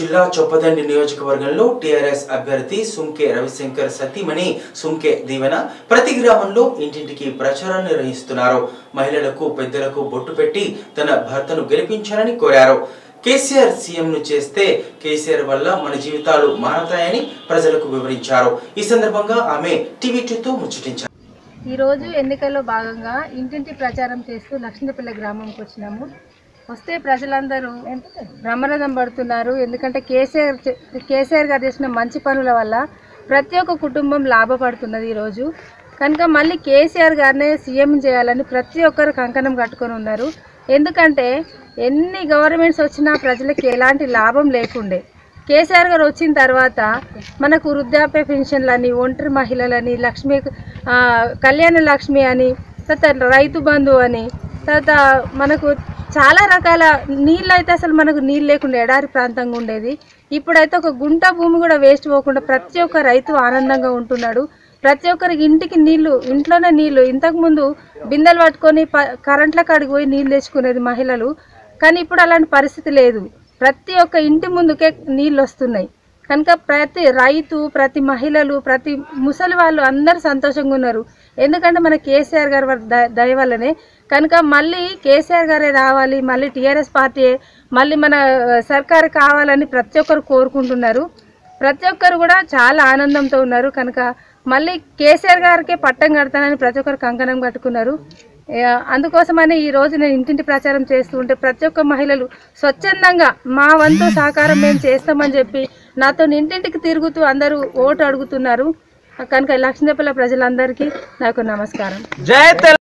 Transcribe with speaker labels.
Speaker 1: జిల్లా చొప్పదండి నియోజకవర్గంలో టీఆర్ఎస్ అభ్యర్థి సుంకే రవిశంకర్ సతీమణి సుంకే దీవెన ప్రతి గ్రామంలో ఇంటింటికి ప్రచారం నిర్వహిస్తున్నారు మహిళలకు పెద్దలకు బొట్టు పెట్టి తన భర్తను గెలిపించాలని కోరారు కేసీఆర్ సీఎం ను చేస్తే కేసీఆర్ వల్ల మన జీవితాలు మారతాయని ప్రజలకు వివరించారు ఈ సందర్భంగా ఆమె టీవీ టూతో ముచ్చటించారు
Speaker 2: ఈరోజు ఎన్నికల్లో భాగంగా ఇంటింటి ప్రచారం చేస్తూ లక్ష్మీపల్లి గ్రామంకి వచ్చినాము వస్తే ప్రజలందరూ బ్రహ్మరథం పడుతున్నారు ఎందుకంటే కేసీఆర్ చే- కేసీఆర్ గారు చేసిన మంచి పనుల వల్ల ప్రతి ఒక్క కుటుంబం లాభపడుతున్నది ఈరోజు కనుక మళ్ళీ కేసీఆర్ గారినే సీఎం చేయాలని ప్రతి ఒక్కరు కంకణం కట్టుకొని ఉన్నారు ఎందుకంటే ఎన్ని గవర్నమెంట్స్ వచ్చినా ప్రజలకి ఎలాంటి లాభం లేకుండే కేసీఆర్ గారు వచ్చిన తర్వాత మనకు వృద్ధాప్య పెన్షన్లని ఒంటరి మహిళలని లక్ష్మి ఆ, కళ్యాణ లక్ష్మి అని తర్వాత రైతు బంధు అని తర్వాత మనకు చాలా రకాల నీళ్ళు అయితే అసలు మనకు నీళ్ళు లేకుండా ఎడారి ప్రాంతంగా ఉండేది ఇప్పుడైతే ఒక గుంట భూమి కూడా వేస్ట్ పోకుండా ప్రతి ఒక్క రైతు ఆనందంగా ఉంటున్నాడు ప్రతి ఒక్కరికి ఇంటికి నీళ్లు ఇంట్లోనే నీళ్లు ఇంతకుముందు బిందెలు పట్టుకొని ప కరెంట్ల కాడికి పోయి నీళ్ళు తెచ్చుకునేది మహిళలు కానీ ఇప్పుడు అలాంటి పరిస్థితి లేదు ప్రతి ఒక్క ఇంటి ముందుకే నీళ్ళు వస్తున్నాయి కనుక ప్రతి రైతు ప్రతి మహిళలు ప్రతి ముసలి వాళ్ళు అందరూ సంతోషంగా ఉన్నారు ఎందుకంటే మన కేసీఆర్ గారి వల్ల ద- దయ వల్లనే కనుక మళ్ళీ కేసీఆర్ గారే రావాలి మళ్ళీ టీఆర్ఎస్ పార్టీ మళ్ళీ మన ఆ, సర్కారు కావాలని ప్రతి ఒక్కరు కోరుకుంటున్నారు ప్రతి ఒక్కరు కూడా చాలా ఆనందంతో ఉన్నారు కనుక మళ్ళీ కేసీఆర్ గారికే పట్టం కడతానని ప్రతి ఒక్కరు కంకణం కట్టుకున్నారు ఏ, అందుకోసమని ఈ రోజు నేను ఇంటింటి ప్రచారం చేస్తూ ఉంటే ప్రతి ఒక్క మహిళలు స్వచ్ఛందంగా మా వంతు సహకారం మేము చేస్తామని చెప్పి నాతో ఇంటింటికి తిరుగుతూ అందరూ ఓటు అడుగుతున్నారు కనుక లక్ష్మీపల్లి ప్రజలందరికీ నాకు నమస్కారం